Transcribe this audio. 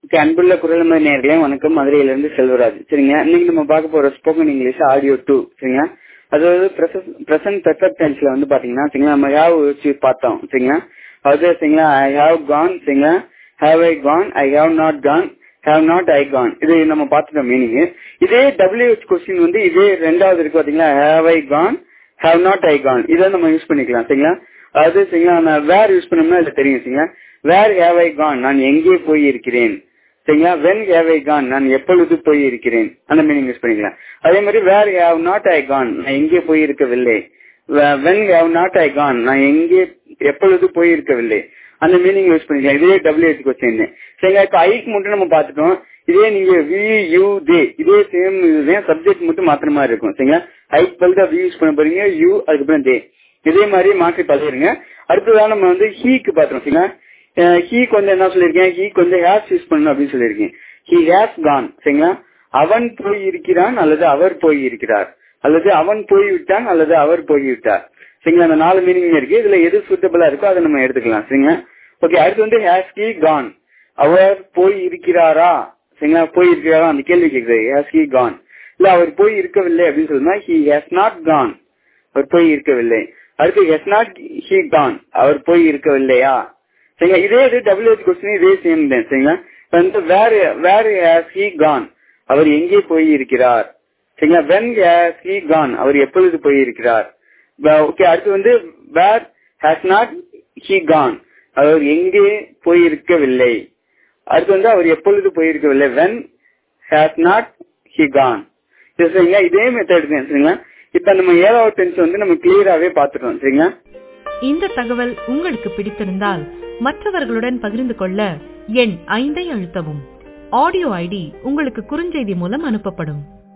okay அன்புள்ள குரல் நேர்களே வணக்கம் மதுரையிலிருந்து செல்வராஜ் சரிங்களா இன்னைக்கு நம்ம பார்க்க போற ஸ்போக்கன் இங்கிலீஷ் ஆடியோ டூ சரிங்களா அதாவது பிரசன்ட் பெர்ஃபெக்ட் டென்ஸ்ல வந்து பாத்தீங்கன்னா சரிங்களா நம்ம ஹேவ் வச்சு பார்த்தோம் சரிங்களா அது சரிங்களா ஐ ஹாவ் கான் சரிங்களா have I gone I have not gone have not I gone இது நம்ம பார்த்துட்டோம் மீனிங் இதே டபிள்யூஹெச் கொஸ்டின் வந்து இதே ரெண்டாவது இருக்கு பாத்தீங்களா have I gone have not I gone இதை நம்ம யூஸ் பண்ணிக்கலாம் சரிங்களா அது சரிங்களா நான் வேர் யூஸ் பண்ணோம்னா இது தெரியும் சரிங்களா வேர் ஹேவ் ஐ கான் நான் எங்கே போய் இருக்கிறேன் சரிங்களா வென் ஹேவ் ஐ கான் நான் எப்பொழுது போய் இருக்கிறேன் அந்த மீனிங் யூஸ் பண்ணிக்கலாம் அதே மாதிரி where have not I gone நான் எங்கே போய் இருக்கவில்லை when have not I gone நான் எங்கே எப்பொழுது போய் இருக்கவில்லை அந்த மீனிங் யூஸ் பண்ணிக்கலாம் இதே டபிள்யூஹெச் கொஸ்டின் சரிங்களா இப்ப ஐக்கு மட்டும் நம்ம பார்த்துட்டோம் இதே நீங்க வி யூ தே இதே சேம் இதுதான் சப்ஜெக்ட் மட்டும் மாத்திர மாதிரி இருக்கும் சரிங்களா ஐக்கு பதில் வி யூஸ் பண்ண போறீங்க யூ அதுக்கப்புறம் தே இதே மாதிரி மாற்றி பதிவிடுங்க அடுத்ததான் நம்ம வந்து ஹீக்கு பாத்துறோம் சரிங்களா ஹீக்கு வந்து என்ன சொல்லியிருக்கேன் ஹீக்கு வந்து ஹேஸ் யூஸ் பண்ணணும் அப்படின்னு சொல்லியிருக்கேன் ஹி ஹேஸ் கான் சரிங்களா அவன் போய் இருக்கிறான் அல்லது அவர் போய் இருக்கிறார் அல்லது அவன் போய் விட்டான் அல்லது அவர் போய் விட்டார் சரிங்களா அந்த நாலு மீனிங் இருக்கு இதுல எது சூட்டபிளா இருக்கோ அதை நம்ம எடுத்துக்கலாம் சரிங்களா ஓகே அடுத்து வந்து ஹேஸ் ஹி கான் அவர் போய் இருக்கிறாரா சரிங்களா போய் இருக்கிறாரா அந்த கேள்வி கேக்குது ஹேஸ் ஹி கான் இல்ல அவர் போய் இருக்கவில்லை அப்படின்னு சொல்லுனா ஹி ஹேஸ் நாட் கான் அவர் போய் இருக்கவில்லை அடுத்து ஹெஸ் நாட் ஹி கான் அவர் போய் இருக்கவில்லையா சரிங்களா இதே இது டபிள்யூஹெச் கொஸ்டின் இதே சேம் தான் சரிங்களா வந்து where where has he gone அவர் எங்கே போய் இருக்கிறார் சரிங்களா வென் ஹேஸ் ஹி கான் அவர் எப்பொழுது போய் இருக்கிறார் ஓகே அடுத்து வந்து where has not he gone அவர் எங்கே போயிருக்கவில்லை அடுத்து வந்து அவர் எப்பொழுது போயிருக்கவில்லை when has not he gone சரிங்களா இதே மெத்தட் தான் சரிங்களா இப்ப நம்ம ஏழாவது டென்ஸ் வந்து நம்ம கிளியராவே பாத்துட்டோம் சரிங்களா இந்த தகவல் உங்களுக்கு பிடித்திருந்தால் மற்றவர்களுடன் பகிர்ந்து கொள்ள எண் ஐந்தை அழுத்தவும் ஆடியோ ஐடி உங்களுக்கு குறுஞ்செய்தி மூலம் அனுப்பப்படும்